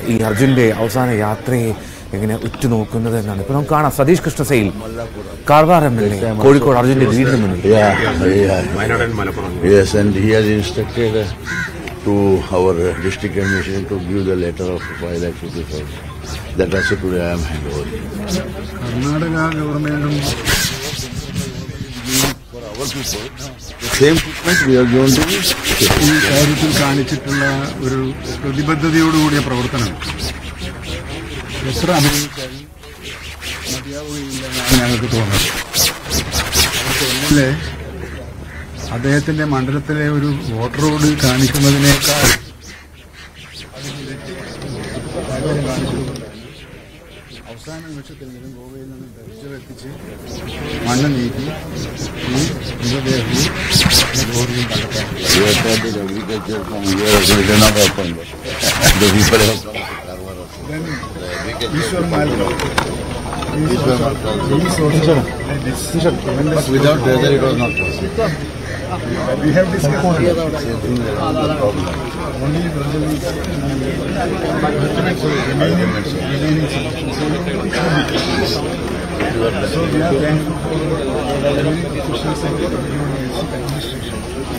ഈ അർജുൻ്റെ അവസാന യാത്രയെ എങ്ങനെ ഉറ്റുനോക്കുന്നത് എന്നാണ് ഇപ്പോൾ നമുക്ക് കാണാം Satish Krishna Sail Karwar M L A Kozhikode അർജുൻ്റെ വീടിന് മുന്നിൽ Yeah, yeah. Yes, and he has instructed uh, to our uh, district administration to give the letter of 5 lakh rupees also. That also today I am handovering. Karnataka ഗവൺമെന്റും Same treatment we are going to ഈ കാര്യത്തിൽ കാണിച്ചിട്ടുള്ള ഒരു പ്രതിബദ്ധതയോടുകൂടിയ പ്രവർത്തനം എത്ര അഭിനയിച്ചാലും മതിയാവുകയില്ലെന്നാണ് ഞങ്ങൾക്ക് തോന്നുന്നത് M L A അദ്ദേഹത്തിന്റെ മണ്ഡലത്തിലെ ഒരു വോട്ടറോട് കാണിക്കുന്നതിനേക്കാൾ അവസാന നിമിഷത്തിലെങ്കിലും ഗോവയിൽ നിന്ന് ദർശനമെത്തിച്ച് മണ്ണ് നീക്കി ഈ മൃതദേഹവും ലോറിയും കണ്ടെത്താൻ We have got the agriculture from here also, it is not open. but The people have come to Karwar also. The agriculture. Eshwar Malik Without weather it was not possible. We have discussed Same thing, there was no problem. only remaining remaining So we are thankful for the officials and the administration.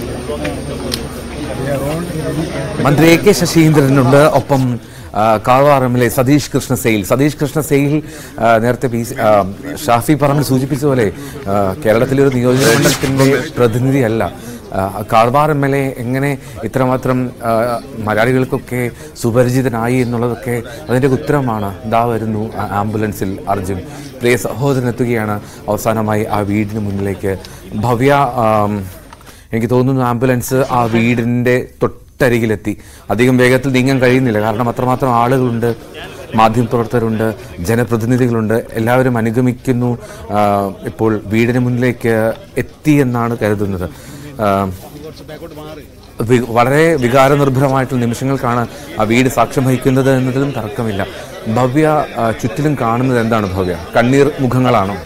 They are all very മന്ത്രി A K ശശീന്ദ്രനുണ്ട് ഒപ്പം ആ, Karwar M L A Satish Krishna Sail Satish Krishna Sail ആ, നേരത്തെ P C- ആ, ഷാഫി പറമ്പിൽ സൂചിപ്പിച്ച പോലെ ആ, കേരളത്തിലെ ഒരു നിയോജക മണ്ഡലത്തിന്റെ പ്രതിനിധിയല്ല ആ, കാർവാർ എം എൽ എ എങ്ങനെ ഇത്രമാത്രം ആ, മലയാളികൾക്കൊക്കെ സുപരിചിതനായി എന്നുള്ളതൊക്കെ അതിൻ്റെ ഉത്തരമാണ് ദാ വരുന്നു ആ ആംബുലൻസിൽ അർജുൻ പ്രിയ സഹോദരൻ എത്തുകയാണ് അവസാനമായി ആ വീടിന് മുന്നിലേക്ക് ഭവ്യ ആം, എനിക്ക് തോന്നുന്നു ആംബുലൻസ് ആ വീടിൻ്റെ തൊട്ടരികിലെത്തി അധികം വേഗത്തിൽ നീങ്ങാൻ കഴിയുന്നില്ല കാരണം അത്രമാത്രം ആളുകളുണ്ട് മാധ്യമപ്രവർത്തകരുണ്ട് ജനപ്രതിനിധികളുണ്ട് എല്ലാവരും അനുഗമിക്കുന്നു ആ, ഇപ്പോൾ വീടിന് മുന്നിലേക്ക് എത്തി എന്നാണ് കരുതുന്നത് ആ, വി- വളരെ വികാരനിർഭരമായിട്ടുള്ള നിമിഷങ്ങൾക്കാണ് ആ വീട് സാക്ഷ്യം വഹിക്കുന്നത് എന്നതിലും തർക്കമില്ല ഭവ്യ ആ, ചുറ്റിലും കാണുന്നത് എന്താണ് ഭവ്യ കണ്ണീർ മുഖങ്ങളാണോ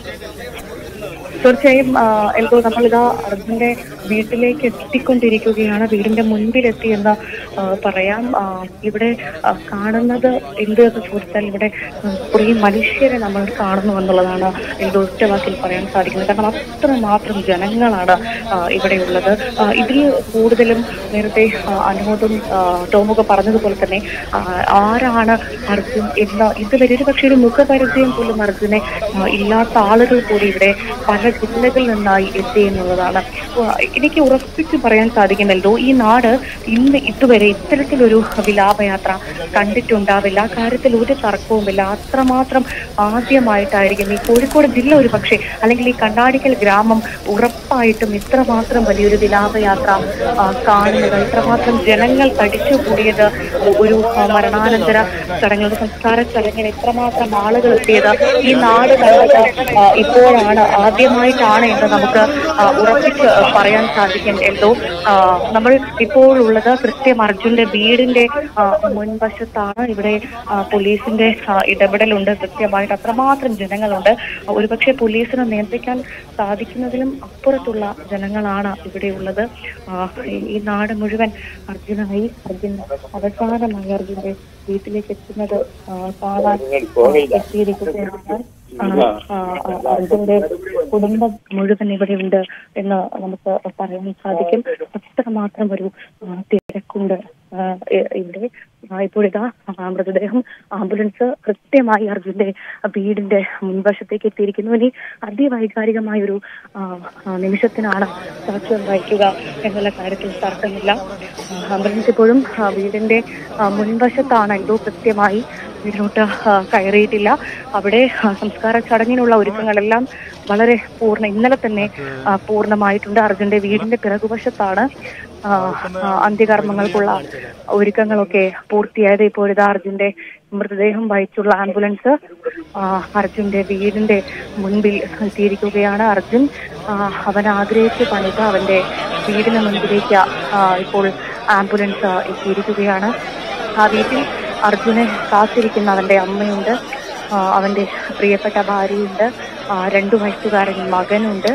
തീർച്ചയായും ആ, എൽദോ നമ്മളിതാ അർജുന്റെ വീട്ടിലേക്ക് എത്തിക്കൊണ്ടിരിക്കുകയാണ് വീടിന്റെ മുൻപിലെത്തി എന്ന് ആ, പറയാം ആ, ഇവിടെ ആ, കാണുന്നത് എന്ത് എന്ന് ചോദിച്ചാൽ ഇവിടെ ഉം, കുറേ മനുഷ്യരെ നമ്മൾ കാണുന്നു എന്നുള്ളതാണ് എൽദോ ഒറ്റ വാക്കിൽ പറയാൻ സാധിക്കുന്നത് കാരണം അത്രമാത്രം ജനങ്ങളാണ് ആ, ഇവിടെയുള്ളത് ആ, ഇതിൽ കൂടുതലും നേരത്തെ ആ, അനുമോദും ആ, ടോമൊക്കെ പറഞ്ഞതുപോലെ തന്നെ ആ, ആരാണ് അർജുൻ എന്ന ഇതുവരെ ഒരു പക്ഷേ ഒരു മുഖപരിചയം പോലും അർജുനെ ആ, ഇല്ലാത്ത ആളുകൾ കൂടി ഇവിടെ പല ജില്ലകളിൽ നിന്നായി എത്തി എന്നുള്ളതാണ് അപ്പോൾ എനിക്ക് ഉറപ്പിച്ച് പറയാൻ സാധിക്കുന്നല്ലോ ഈ നാട് ഇന്ന് ഇതുവരെ ഇത്തരത്തിലൊരു വിലാപയാത്ര കണ്ടിട്ടുണ്ടാവില്ല ആ കാര്യത്തിൽ ഒരു തർക്കവുമില്ല അത്രമാത്രം ആദ്യമായിട്ടായിരിക്കും ഈ കോഴിക്കോട് ജില്ല ഒരു പക്ഷേ അല്ലെങ്കിൽ ഈ കണ്ണാടിക്കൽ ഗ്രാമം ഉറപ്പായിട്ടും ഇത്രമാത്രം വലിയൊരു വിലാപയാത്ര ആ, കാണുന്നത് ഇത്രമാത്രം ജനങ്ങൾ തടിച്ചുകൂടിയത് ഒരു ആ, മരണാനന്തര ചടങ്ങുകൾ സംസ്കാര ചടങ്ങിന് ഇത്രമാത്രം ആളുകൾ എത്തിയത് ഈ നാട് കണ്ടത് ആ, ഇപ്പോഴാണ് ആദ്യമായിട്ടാണ് എന്ന് നമുക്ക് ആ, ഉറപ്പിച്ച് പറയാൻ സാധിക്കും എന്തോ ആ, നമ്മൾ ഇപ്പോൾ ഉള്ളത് കൃത്യം അർജുന്റെ വീടിന്റെ ആ, മുൻവശത്താണ് ഇവിടെ ആ, പോലീസിന്റെ ആ, ഇടപെടലുണ്ട് കൃത്യമായിട്ട് അത്രമാത്രം ജനങ്ങളുണ്ട് ഒരുപക്ഷെ പോലീസിനെ നിയന്ത്രിക്കാൻ സാധിക്കുന്നതിലും അപ്പുറത്തുള്ള ജനങ്ങളാണ് ഇവിടെയുള്ളത് ആ, ഈ- ഈ നാട് മുഴുവൻ അർജുനായി അർജുൻ അവസാനമായി അർജുന്റെ വീട്ടിലേക്ക് എത്തുന്നത് ആ, കാണാൻ എത്തിയിരിക്കുകയാണ് ആ, ആ, ആ, അർജുന്റെ കുടുംബം മുഴുവൻ ഇവിടെയുണ്ട് എന്ന് നമുക്ക് പറയാൻ സാധിക്കും അത്രമാത്രം ഒരു ആ, തിരക്കുണ്ട് ആ, ഇ- ഇവിടെ ആ, ഇപ്പോഴിതാ ആ, മൃതദേഹം ആംബുലൻസ് കൃത്യമായി അർജുന്റെ വീടിന്റെ മുൻവശത്തേക്ക് എത്തിയിരിക്കുന്നു ഇനി അതിവൈകാരികമായ ഒരു ആ, ആ, നിമിഷത്തിനാണ് സാക്ഷ്യം വഹിക്കുക എന്നുള്ള കാര്യത്തിൽ തർക്കമില്ല ആ, ആംബുലൻസ് ഇപ്പോഴും ആ, വീടിന്റെ ആ, മുൻവശത്താണ് എന്തോ കൃത്യമായി വീടിലോട്ട് ആ, കയറിയിട്ടില്ല അവിടെ ആ, സംസ്കാര ചടങ്ങിനുള്ള ഒരുക്കങ്ങളെല്ലാം വളരെ പൂർണ്ണ ഇന്നലെ തന്നെ ആ, പൂർണ്ണമായിട്ടുണ്ട് അർജുന്റെ വീടിന്റെ പിറകുവശത്താണ് ആ, ആ, അന്ത്യകർമ്മങ്ങൾക്കുള്ള ഒരുക്കങ്ങളൊക്കെ പൂർത്തിയായത് ഇപ്പോഴിതാ അർജുന്റെ മൃതദേഹം വഹിച്ചുള്ള ആംബുലൻസ് ആ, അർജുന്റെ വീടിന്റെ മുൻപിൽ എത്തിയിരിക്കുകയാണ് അർജുൻ ആ, അവൻ ആഗ്രഹിച്ച് പണിത അവന്റെ വീടിന് മുൻപിലേക്ക് ആ, ഇപ്പോൾ ആംബുലൻസ് എത്തിയിരിക്കുകയാണ് ആ വീട്ടിൽ അർജുനെ കാത്തിരിക്കുന്ന അവന്റെ അമ്മയുണ്ട് ആ, അവന്റെ പ്രിയപ്പെട്ട ഭാര്യയുണ്ട് ആ, രണ്ടു വയസ്സുകാരൻ മകനുണ്ട്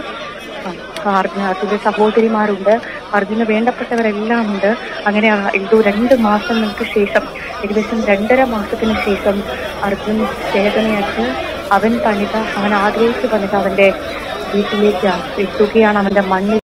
ആ, അർജുന അർജുന്റെ സഹോദരിമാരുണ്ട് അർജുന് വേണ്ടപ്പെട്ടവരെല്ലാം ഉണ്ട് അങ്ങനെ ആ എന്തോ രണ്ട് മാസങ്ങൾക്ക് ശേഷം ഏകദേശം രണ്ടര മാസത്തിന് ശേഷം അർജുൻ ചേതനയായിട്ട് അവൻ പണിത അവൻ ആഗ്രഹിച്ചു പണിത അവന്റെ വീട്ടിലേക്ക് എത്തുകയാണ് അവന്റെ മണ്ണിൽ